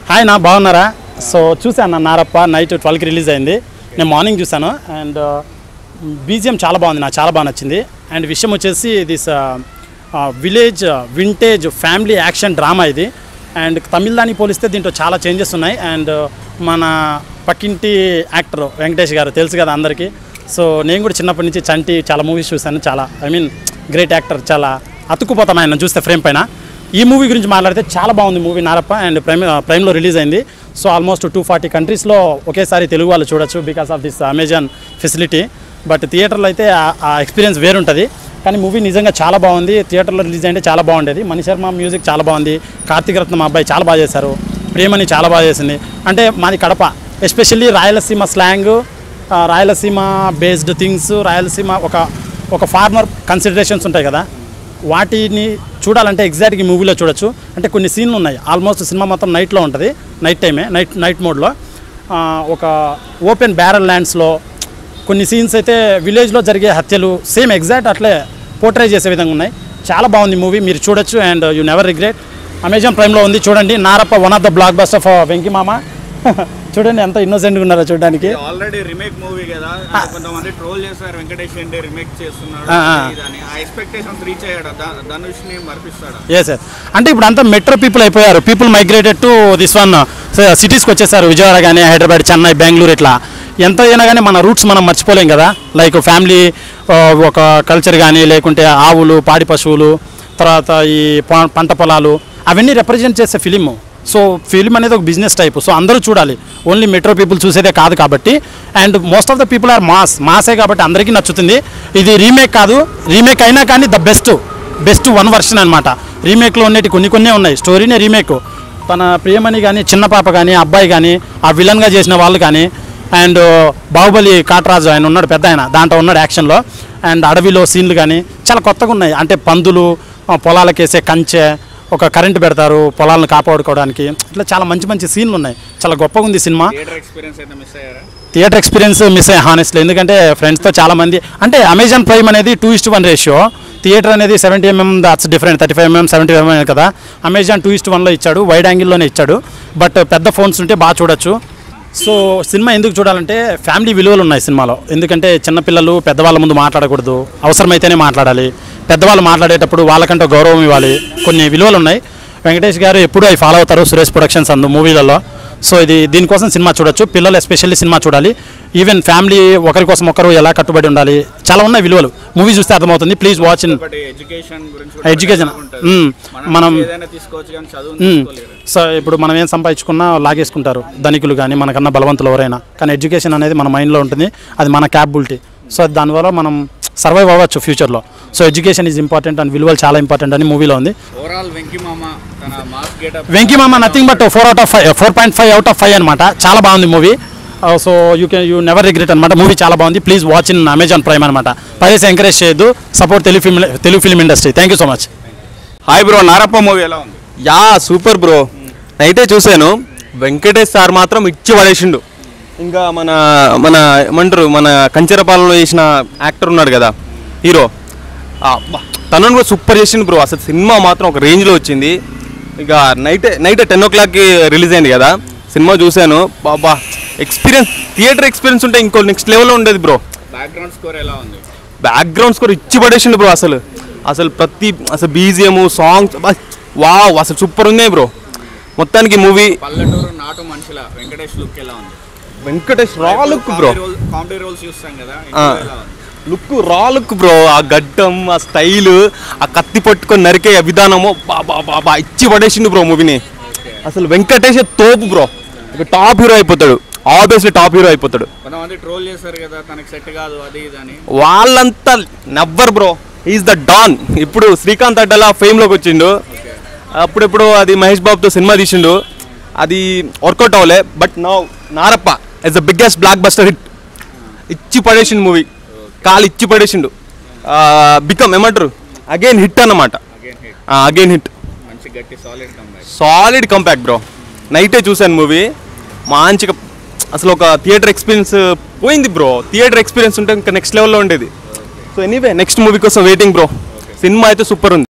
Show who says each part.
Speaker 1: Hi నా బాగున్నారా so చూశాను నా నారప్ప నైట్ ట్వెల్వ్కి రిలీజ్ అయింది నేను మార్నింగ్ చూశాను అండ్ బీజిఎం చాలా బాగుంది నాకు చాలా బాగా నచ్చింది అండ్ విషయం వచ్చేసి this village vintage family action drama ఇది అండ్ తమిళ దాన్ని పోలిస్తే దీంట్లో చాలా చేంజెస్ ఉన్నాయి అండ్ మన పక్కింటి యాక్టర్ వెంకటేష్ గారు తెలుసు కదా అందరికీ సో నేను కూడా చిన్నప్పటి నుంచి చంటి చాలా మూవీస్ చూశాను చాలా ఐ మీన్ గ్రేట్ యాక్టర్ చాలా అతుక్కుపోతాను ఆయన చూస్తే ఫ్రేమ్ పైన ఈ మూవీ గురించి మాట్లాడితే చాలా బాగుంది మూవీ నారప్ప అండ్ ప్రైమ్ ప్రైమ్లో రిలీజ్ అయింది సో ఆల్మోస్ట్ టూ ఫార్టీ కంట్రీస్లో ఒకేసారి తెలుగు వాళ్ళు చూడొచ్చు because of this Amazon facility but థియేటర్లో అయితే ఆ- ఆ ఎక్స్పీరియన్స్ వేరుంటుంది కానీ మూవీ నిజంగా చాలా బాగుంది థియేటర్లో రిలీజ్ అంటే చాలా బాగుండేది మణి శర్మ మ్యూజిక్ చాలా బాగుంది కార్తీక్ రత్న మా అబ్బాయి చాలా బాగా చేశారు ప్రేమని చాలా బాగా చేసింది అంటే మాది Kadapa especially Rayalaseema slang Rayalaseema based things Rayalaseema ఒక ఒక ఫార్మర్ కన్సిడరేషన్స్ ఉంటాయి కదా వాటిని చూడాలంటే ఎగ్జాక్ట్గా ఈ మూవీలో చూడొచ్చు అంటే కొన్ని సీన్లు ఉన్నాయి ఆల్మోస్ట్ సినిమా మొత్తం నైట్లో ఉంటుంది నైట్ టైమే నైట్ నైట్ మోడ్లో ఒక ఓపెన్ బ్యారల్ ల్యాండ్స్లో కొన్ని సీన్స్ అయితే విలేజ్లో జరిగే హత్యలు సేమ్ ఎగ్జాక్ట్ అట్లే పోర్ట్రే చేసే విధంగా ఉన్నాయి చాలా బాగుంది మూవీ మీరు చూడొచ్చు and you never regret Amazon ప్రైమ్లో ఉంది చూడండి Narappa one of the blockbuster of Venky Mama చూడండి ఎంత ఇన్నోసెంట్గా ఉన్నారో చూడడానికి
Speaker 2: ఆల్రెడీ రిమేక్ మూవీ కదా అంటే కొంతమంది ట్రోల్ చేస్తారు వెంకటేష్ రెడ్డి రిమేక్ చేస్తున్నాడు
Speaker 1: ఆ, ఆ.
Speaker 2: ఇది అని. ఆ ఎక్స్పెక్టేషన్స్ రీచ్ అయ్యాడు ధనుష్ ని మర్పిస్తాడా
Speaker 1: ఎస్ ఎస్ అంటే ఇప్పుడు అంతా మెట్రో పీపుల్ అయిపోయారు people migrated to this one సిటీస్కి వచ్చేసారు విజయవాడ కానీ హైదరాబాద్ చెన్నై బెంగళూరు ఇట్లా ఎంత అయినా కానీ మన రూట్స్ మనం మర్చిపోలేం కదా లైక్ ఫ్యామిలీ ఒక కల్చర్ కానీ లేకుంటే ఆవులు పాడి పశువులు తర్వాత ఈ ప- పంట పొలాలు అవన్నీ రిప్రజెంట్ చేసే ఫిలిం సో ఫిలిం అనేది ఒక బిజినెస్ టైప్ సో అందరూ చూడాలి ఓన్లీ మెట్రో పీపుల్ చూసేదే కాదు కాబట్టి and most of the people are mass మాసే కాబట్టి అందరికీ నచ్చుతుంది ఇది రీమేక్ కాదు రీమేక్ అయినా కానీ the best best one version అనమాట రీమేక్లో ఉన్నటి కొన్ని కొన్ని ఉన్నాయి స్టోరీనే రీమేక్ తన ప్రియమణి కానీ చిన్న పాప కానీ అబ్బాయి కానీ ఆ విలన్గా చేసిన వాళ్ళు కానీ అండ్ బాహుబలి కాటరాజు ఆయన ఉన్నాడు పెద్ద ఆయన దాంట్లో ఉన్నాడు యాక్షన్లో అండ్ అడవిలో సీన్లు కానీ చాలా కొత్తగా ఉన్నాయి అంటే పందులు ఆ, పొలాలకేసే కంచె ఒక కరెంట్ పెడతారు పొలాలను కాపాడుకోవడానికి ఇట్లా చాలా మంచి మంచి సీన్లు ఉన్నాయి చాలా గొప్పగా ఉంది సినిమా
Speaker 2: థియేటర్ ఎక్స్పీరియన్స్ అయితే మిస్ అయ్యారా
Speaker 1: థియేటర్ ఎక్స్పీరియన్స్ మిస్ అయ్యా హానెస్ట్లీ ఎందుకంటే ఫ్రెండ్స్తో చాలా మంది అంటే అమెజాన్ ప్రైమ్ అనేది two is to one ratio theatre అనేది seventy MM that's different thirty five MM seventy MM కదా అమెజాన్ టూ ఇస్ట్ వన్లో ఇచ్చాడు వైడ్ యాంగిల్లోనే ఇచ్చాడు బట్ పెద్ద ఫోన్స్ ఉంటే బాగా చూడొచ్చు సో సినిమా ఎందుకు చూడాలంటే ఫ్యామిలీ విలువలు ఉన్నాయి సినిమాలో ఎందుకంటే చిన్నపిల్లలు పెద్దవాళ్ళ ముందు మాట్లాడకూడదు అవసరమైతేనే మాట్లాడాలి పెద్దవాళ్ళు మాట్లాడేటప్పుడు వాళ్ళకంటే గౌరవం ఇవ్వాలి కొన్ని విలువలు ఉన్నాయి వెంకటేష్ గారు ఎప్పుడూ అవి ఫాలో అవుతారు సురేష్ ప్రొడక్షన్స్ అందు మూవీలలో సో ఇది దీనికోసం సినిమా చూడొచ్చు పిల్లలు ఎస్పెషల్లీ సినిమా చూడాలి ఈవెన్ ఫ్యామిలీ ఒకరి కోసం ఒకరు ఎలా కట్టుబడి ఉండాలి చాలా ఉన్నాయి విలువలు మూవీ చూస్తే అర్థమవుతుంది ప్లీజ్ వాచ్ ఇన్
Speaker 2: ఒకటి ఎడ్యుకేషన్ గురించి
Speaker 1: Education.
Speaker 2: ఉంటుంది.
Speaker 1: మ్మ్.
Speaker 2: మనం
Speaker 1: మనం-
Speaker 2: ఏదైనా తీసుకోవచ్చు కానీ చదువు
Speaker 1: మ్మ్.
Speaker 2: తీసుకోలేరు
Speaker 1: సో ఇప్పుడు మనం ఏం సంపాదించుకున్నా లాగేసుకుంటారు ధనికులు కానీ మనకన్నా బలవంతులు ఎవరైనా కానీ ఎడ్యుకేషన్ అనేది మన మైండ్లో ఉంటుంది అది మన క్యాపబిలిటీ సో దానివల్ల మనం సర్వైవ్ అవ్వచ్చు ఫ్యూచర్లో so education is important and విలువలు చాలా ఇంపార్టెంట్ అని మూవీలో ఉంది
Speaker 2: ఓవరాల్ వెంకీ మామ తన mass getup
Speaker 1: Venky Mama nothing but four out of five four point five out of five అనమాట చాలా బాగుంది movie so you can you never regret అనమాట మూవీ చాలా బాగుంది please watch in Amazon prime అనమాట పైరేసి ఎంకరేజ్ చేయొద్దు support Telugu film Telugu film industry thank you so much
Speaker 2: hi bro Narappa movie ఎలా ఉంది
Speaker 3: యా సూపర్ బ్రో నైటే చూశాను వెంకటేష్ సార్ మాత్రం ఇచ్చి పడేసిండు ఇంకా మన మన ఏమంటారు మన కంచెరపాలెంలో చేసిన యాక్టర్ ఉన్నాడు కదా హీరో తనను కూడా సూపర్ చేసిండు బ్రో అసలు సినిమా మాత్రం ఒక రేంజ్లో వచ్చింది ఇక నైట్ నైట్ టెన్ ఓ క్లాక్కి రిలీజ్ అయింది కదా సినిమా చూశాను బాబా ఎక్స్పీరియన్స్ థియేటర్ ఎక్స్పీరియన్స్ ఉంటే ఇంకో నెక్స్ట్ లెవెల్లో ఉండేది బ్రో
Speaker 2: బ్యాక్గ్రౌండ్ స్కోర్ ఎలా ఉంది
Speaker 3: బ్యాక్గ్రౌండ్ స్కోర్ ఇచ్చి పడేసిండు బ్రో అసలు అసలు ప్రతి అసలు బీజిఎం సాంగ్స్ వావ్ అసలు సూపర్ ఉన్నాయి బ్రో మొత్తానికి మూవీ
Speaker 2: పల్లెటూరు నాటు మనుషుల వెంకటేష్ లుక్ ఎలా ఉంది
Speaker 3: వెంకటేష్ రా లుక్ బ్రో
Speaker 2: కామెడీ రోల్స్ చూస్తాం కదా
Speaker 3: ఆ.
Speaker 2: ఇందులో ఎలా ఉంది
Speaker 3: లుక్ రా లుక్ బ్రో ఆ గడ్డం ఆ స్టైల్ ఆ కత్తి పట్టుకొని నరికే ఆ విధానము బాబా బాబా ఇచ్చి పడేసిండు బ్రో మూవీని అసలు వెంకటేష్ తోపు బ్రో ఇక టాప్ హీరో అయిపోతాడు ఆబ్వియస్లీ టాప్ హీరో అయిపోతాడు
Speaker 2: కొంతమంది ట్రోల్ చేస్తారు కదా తనకి సెట్ కాదు అది ఇది అని
Speaker 3: వాళ్ళంతా never bro is the don ఇప్పుడు శ్రీకాంత్ అడ్డలా ఫేమ్లోకి వచ్చిండు అప్పుడెప్పుడు అది మహేష్ బాబుతో సినిమా తీసిండు అది వర్కౌట్ అవ్వలే but now Narappa is the biggest blockbuster hit ఇచ్చి పడేసిండు మూవీ కాలు ఇచ్చి పడేసిండు బికమ్ ఏమంటారు అగైన్ హిట్ అన్నమాట
Speaker 2: అగైన్ హిట్
Speaker 3: అగైన్ హిట్
Speaker 2: మంచి గట్టి solid comeback
Speaker 3: solid compact bro నైటే చూశాను మూవీ మంచిగా అసలు ఒక థియేటర్ ఎక్స్పీరియన్స్ పోయింది బ్రో థియేటర్ ఎక్స్పీరియన్స్ ఉంటే ఇంకా నెక్స్ట్ లెవెల్లో ఉండేది సో ఎనీవే నెక్స్ట్ మూవీ కోసం వెయిటింగ్ బ్రో సినిమా అయితే సూపర్ ఉంది